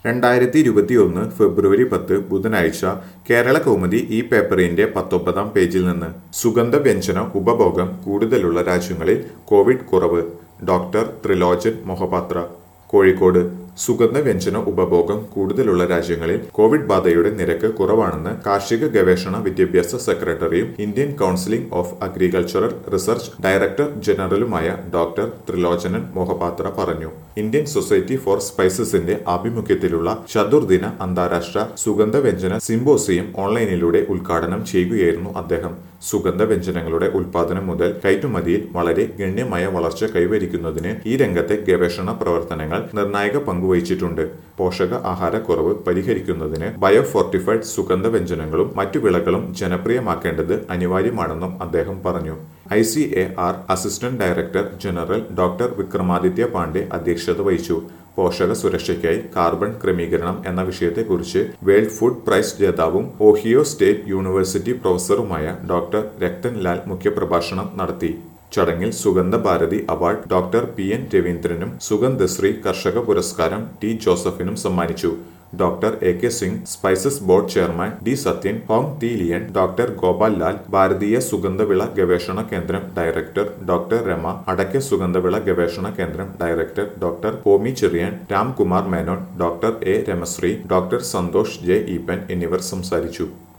രണ്ടായിരത്തി ഇരുപത്തിയൊന്ന് ഫെബ്രുവരി പത്ത് ബുധനാഴ്ച കേരള കൗമുദി ഈ പേപ്പറിന്റെ പത്തൊമ്പതാം പേജിൽ നിന്ന് സുഗന്ധവ്യഞ്ജന ഉപഭോഗം കൂടുതലുള്ള രാജ്യങ്ങളിൽ കോവിഡ് കുറവ് ഡോക്ടർ ത്രിലോചൻ മൊഹപാത്ര കോഴിക്കോട് സുഗന്ധവ്യഞ്ജന ഉപഭോഗം കൂടുതലുള്ള രാജ്യങ്ങളിൽ കോവിഡ് ബാധയുടെ നിരക്ക് കുറവാണെന്ന് കാർഷിക ഗവേഷണ വിദ്യാഭ്യാസ സെക്രട്ടറിയും Indian counselling of agricultural research director ജനറലുമായ ഡോക്ടർ ത്രിലോചനൻ മൊഹപാത്ര പറഞ്ഞു ഇന്ത്യൻ സൊസൈറ്റി ഫോർ സ്പൈസസിന്റെ ആഭിമുഖ്യത്തിലുള്ള ചതുർദിന അന്താരാഷ്ട്ര സുഗന്ധവ്യഞ്ജന സിംബോസിയം ഓൺലൈനിലൂടെ ഉദ്ഘാടനം ചെയ്യുകയായിരുന്നു അദ്ദേഹം സുഗന്ധവ്യഞ്ജനങ്ങളുടെ ഉൽപാദനം മുതൽ കയറ്റുമതിയിൽ വളരെ ഗണ്യമായ വളർച്ച കൈവരിക്കുന്നതിന് ഈ രംഗത്തെ ഗവേഷണ പ്രവർത്തനങ്ങൾ നിർണായക പങ്കുവഹിച്ചിട്ടുണ്ട് പോഷക ആഹാരക്കുറവ് പരിഹരിക്കുന്നതിന് ബയോഫോർട്ടിഫൈഡ് സുഗന്ധവ്യഞ്ജനങ്ങളും മറ്റു വിളകളും ജനപ്രിയമാക്കേണ്ടത് അനിവാര്യമാണെന്നും അദ്ദേഹം പറഞ്ഞു I C A R assistant director general doctor Vikramaditya Pandey അധ്യക്ഷത വഹിച്ചു പോഷക സുരക്ഷയ്ക്കായി കാർബൺ ക്രമീകരണം എന്ന വിഷയത്തെക്കുറിച്ച് വേൾഡ് ഫുഡ് പ്രൈസ് ജേതാവും ഓഹിയോ സ്റ്റേറ്റ് യൂണിവേഴ്സിറ്റി പ്രൊഫസറുമായ ഡോക്ടർ രക്തൻ ലാൽ മുഖ്യപ്രഭാഷണം നടത്തി ചടങ്ങിൽ Sugandha Bharati award doctor P N രവീന്ദ്രനും സുഗന്ധശ്രീ കർഷക പുരസ്കാരം ടി ജോസഫിനും സമ്മാനിച്ചു doctor A K Singh spices board chairman D Sathyan Hong T Lian doctor Gopal Lal ഭാരതീയ സുഗന്ധവിള ഗവേഷണ കേന്ദ്രം ഡയറക്ടർ ഡോക്ടർ രമ അടയ്ക്ക സുഗന്ധവിള ഗവേഷണ കേന്ദ്രം director doctor Homey Cherian Ramkumar Menon doctor A Ramasree doctor Santhosh J Eapen എന്നിവർ സംസാരിച്ചു